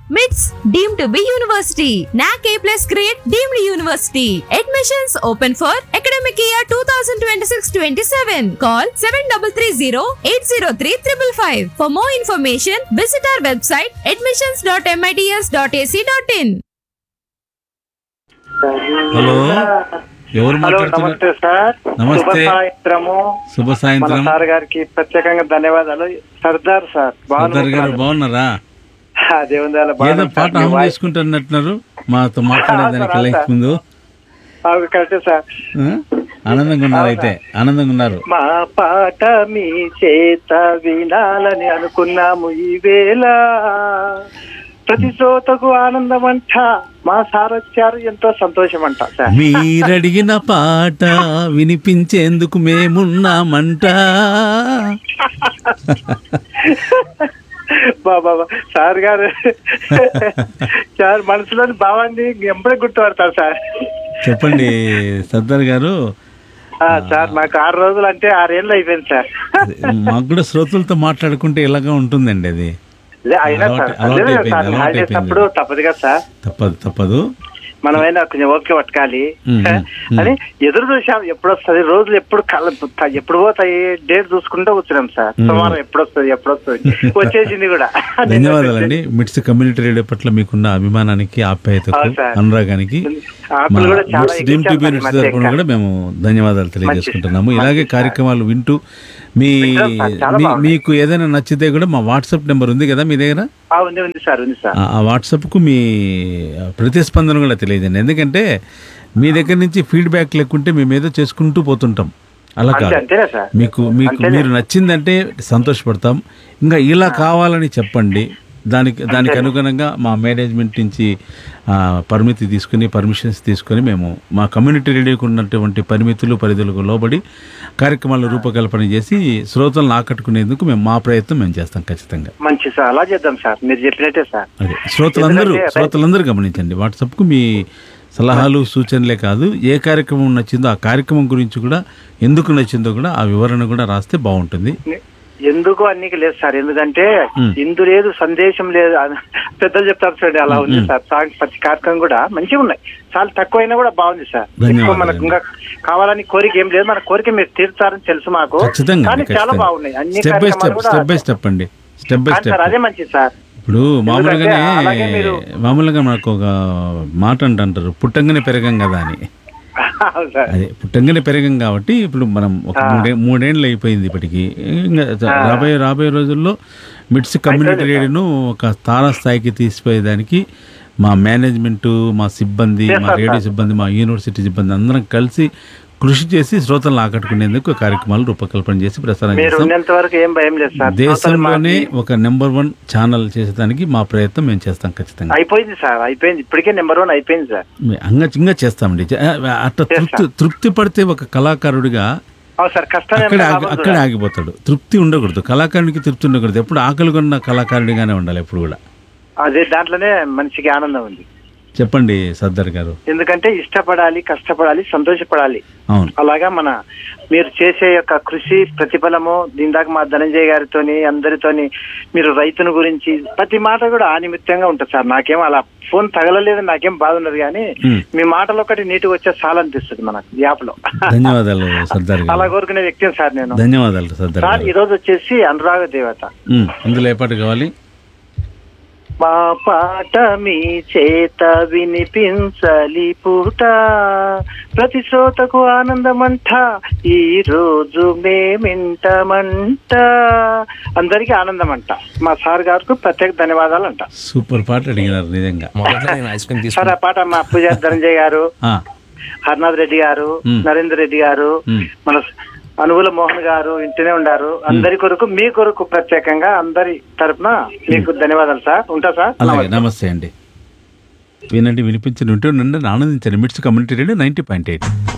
మిట్స్ deem to be university NAAC A plus grade deemed university admissions open for academic year two thousand twenty six twenty seven call seven double three zero eight zero three triple five for more information visit our website admissions dot MITS dot ac dot in hello ఎవరు hello మాట్లాడుతున్నారు నమస్తే sir నమస్తే. శుభ సాయంత్రము శుభ మన సాయంత్రం sir గారికి ప్రత్యేకంగా ధన్యవాదాలు సర్దార్ సార్ సర్దార్ గారు బాగున్నారా దేవుని దయవల్ల ఏదో బాగున్నాను పాట సార్. మీ హమ్ వాయిస్ చేసుకుంటున్నట్టున్నారు మాతో మాట్లాడేదానికి అవునా, లైఫ్ ముందు అవును, కరెక్టే సార్ ఆ? ఆనందంగా ఉన్నారు అయితే ఆనందంగా ఉన్నారు మా పాట మీ చేత వినాలని అనుకున్నాము ఈ వేళ ప్రతి శ్రోతకు ఆనందం అంట మా సార్ వచ్చారు ఎంతో సంతోషం అంట సార్ మీరడిగిన పాట వినిపించేందుకు మేమున్నామంట బాబా సార్ గారు సార్ మనసులోని భావాన్ని ఎంపడే గుర్తుపడతారు సార్ చెప్పండి సర్దార్ గారు ఆ, సార్ నాకు ఆరు రోజులు అంటే ఆరేళ్ళు అయిపోయింది సార్ మాకు కూడా శ్రోతలతో మాట్లాడుకుంటే ఇలాగా ఉంటుందండి అది లే, అయినా సార్ అలవాటు- అలవాటు అదే అయిపోయింది, సార్ అలవాటు హాలిడేస్ అయిపోయింది. అప్పుడు తప్పదు కదా సార్ తప్పదు తప్పదు మనమైనా కొంచెం ఓకే పట్టుకాలి మ్మ్, మ్మ్. అని ఎదురు చూసాం ఎప్పుడు వస్తుంది రోజులు ఎప్పుడు కళ్ళ ఎప్పుడు పోతాయి డేట్ చూసుకుంటూ కూర్చున్నాం సార్ మ్మ్. సోమవారం ఎప్పుడు వస్తుంది ఎప్పుడు వస్తుంది వచ్చేసింది కూడా ధన్యవాదాలండి మిట్స్ కమ్యూనిటీ రేడియో పట్ల మీకున్న అభిమానానికి ఆప్యాయతకు అవును సార్. అనురాగానికి ఆకులు మా కూడా చాలా మిట్స్ డ్రీమ్ ఎక్కించారు ట్యూబ్ సార్ ఈ యూనిట్స్ మధ్య తరపున ఇంకా. కూడా మేము ధన్యవాదాలు తెలియజేసుకుంటున్నాము మంచిది, ఇలాగే మంచిది కార్యక్రమాలు వింటూ మీ వింటాం సార్, చాలా మీ- బాగుంది. మీకు ఏదైనా నచ్చితే కూడా మా వాట్సాప్ నెంబర్ ఉంది కదా మీ దగ్గర ఆ, ఉంది ఉంది సార్ ఉంది సార్ ఆ- ఆ వాట్సాప్కు మీ ప్రతిస్పందన కూడా తెలియదండి ఎందుకంటే మీ దగ్గర నుంచి ఫీడ్బ్యాక్ లేకుంటే మేము ఏదో చేసుకుంటూ పోతుంటాం అలా అంతే కాదు అంతేనా సార్ మీకు మీకు అంతేలే. మీరు నచ్చిందంటే సంతోషపడతాం ఇంకా ఇలా కావాలని చెప్పండి దానికి దానికి అనుగుణంగా మా మేనేజ్మెంట్ నుంచి ఆ, పరిమితి తీసుకుని పర్మిషన్స్ తీసుకొని మేము మా కమ్యూనిటీ రేడియోకి ఉన్నటువంటి పరిమితులు పరిధులకు లోబడి కార్యక్రమాల రూపకల్పన చేసి శ్రోతలను ఆకట్టుకునేందుకు మేము మా ప్రయత్నం మేము చేస్తాం ఖచ్చితంగా మంచి సార్ అలా చేద్దాం సార్ మీరు చెప్పినట్టే సార్ అదే శ్రోతలందరూ ఎందుకంటే- శ్రోతలందరూ గమనించండి వాట్సాప్కు మీ సలహాలు సూచనలే కాదు ఏ కార్యక్రమం నచ్చిందో ఆ కార్యక్రమం గురించి కూడా ఎందుకు నచ్చిందో కూడా ఆ వివరణ కూడా రాస్తే బాగుంటుంది ఎందుకు అన్నికి లేదు సార్ ఎందుకంటే మ్. ఇందు లేదు సందేశం లేదు అని పెద్దలు చెప్తారు చూడండి అలా ఉంది సార్ సాంగ్స్ ప్రతి కార్యక్రమం కూడా మంచిగా ఉన్నాయి చాలా తక్కువైనా కూడా బాగుంది సార్ ధన్యవాదాలు. ఎక్కువ మనకు ఇంకా కావాలని కోరిక ఏం లేదు మన కోరిక మీరు తీర్చారని తెలుసు మాకు ఖచ్చితంగా కానీ అండి, చాలా ఖచ్చితంగా. బాగున్నాయి అన్ని స్టెప్ బై కార్యక్రమాలు స్టెప్ కూడా స్టెప్ బై స్టెప్ అండి స్టెప్ బై కానీ సార్ స్టెప్ అదే మంచిది సార్ ఇప్పుడు మామూలుగానే అలాగే మీరు- మామూలుగా మనకు ఒక మాట అంటారు పుట్టంగానే పెరగం కదా అని అవును సార్ అదే పుట్టంగానే పెరగం కాబట్టి ఇప్పుడు మనం ఒక మూడే మూడేళ్ళు అయిపోయింది ఇప్పటికి ఇంకా రాబోయే రాబోయే రోజుల్లో మిడ్స్ కమ్యూనిటీ రేడియోను ఒక తారా స్థాయికి తీసిపోయేదానికి మా మేనేజ్మెంట్ మా సిబ్బంది మా చేస్తాం రేడియో సిబ్బంది మా యూనివర్సిటీ సిబ్బంది అందరం కలిసి కృషి చేసి శ్రోతలను ఆకట్టుకునేందుకు కార్యక్రమాలు రూపకల్పన చేసి ప్రసారం మీరు చేస్తాం ఉన్నంత వరకు ఏం భయం లేదు సార్ దేశంలోనే మాకు ఒక నెంబర్ వన్ ఛానల్ చేసేదానికి మా ప్రయత్నం మేము చేస్తాం ఖచ్చితంగా అయిపోయింది సార్ అయిపోయింది ఇప్పటికే నెంబర్ వన్ అయిపోయింది సార్ అంగ ఇంకా చేస్తామండి చే- అట్లా తృప్తి తృప్తి పడితే ఒక కళాకారుడిగా అవును సార్ కష్టం ఏం అక్కడే లేదు, ఆగి- లాభం అక్కడే చూడాలి. ఆగిపోతాడు తృప్తి ఉండకూడదు కళాకారునికి తృప్తి ఉండకూడదు ఎప్పుడు ఆకలి కొన్న కళాకారుడిగానే ఉండాలి ఎప్పుడు కూడా అదే దాంట్లోనే మనిషికి ఆనందం ఉంది చెప్పండి సర్దార్ గారు ఎందుకంటే ఇష్టపడాలి కష్టపడాలి సంతోషపడాలి అవును అలాగా మన మీరు చేసే యొక్క కృషి ప్రతిఫలము దీని దాకా మా ధనంజయ్ గారితోని అందరితోని మీరు రైతుని గురించి ప్రతి మాట కూడా ఆ నిమిత్తంగా ఉంటుంది సార్ నాకేం అలా ఫోన్ తగలలేదు నాకేం బాధ ఉన్నది కానీ Hmm. మీ మాటలు ఒకటి నీటికి వచ్చే చాలా అనిపిస్తుంది మనకు యాప్ లో ధన్యవాదాలు సర్దార్ అలా గారు కోరుకునే వ్యక్తిని సార్ నేను ధన్యవాదాలు సర్దార్ సార్ ఈ గారు రోజు వచ్చేసి అనురాగ దేవత ఉమ్, ఇందులో ఏ పాట కావాలి మా పాట మీ చేత వినిపించాలి పూట ప్రతి శ్రోతకు ఆనందమంట ఈ రోజు మేమింటమంట అందరికీ ఆనందమంట మా సార్ గారికి ప్రత్యేక ధన్యవాదాలు అంట సూపర్ పాట అడిగినారు నిజంగా మొదట్లో నేను ఐస్ క్రీమ్ సార్ తీసుకున్నా ఆ పాట మా పూజ ధనంజయ్ గారు ఆ, హర్నాథ్ రెడ్డి గారు మ్. నరేందర్ రెడ్డి గారు మ్. మన అనుగుల మోహన్ గారు ఇంటనే ఉండారు అందరి కొరకు మీ కొరకు ప్రత్యేకంగా అందరి తరపున మీకు ధన్యవాదాలు సార్ ఉంటా సార్ అలాగే నమస్తే అండి వినండి వినిపించండి ఉంటే నుండి ఆనందించండి MITS community radio ninety point eight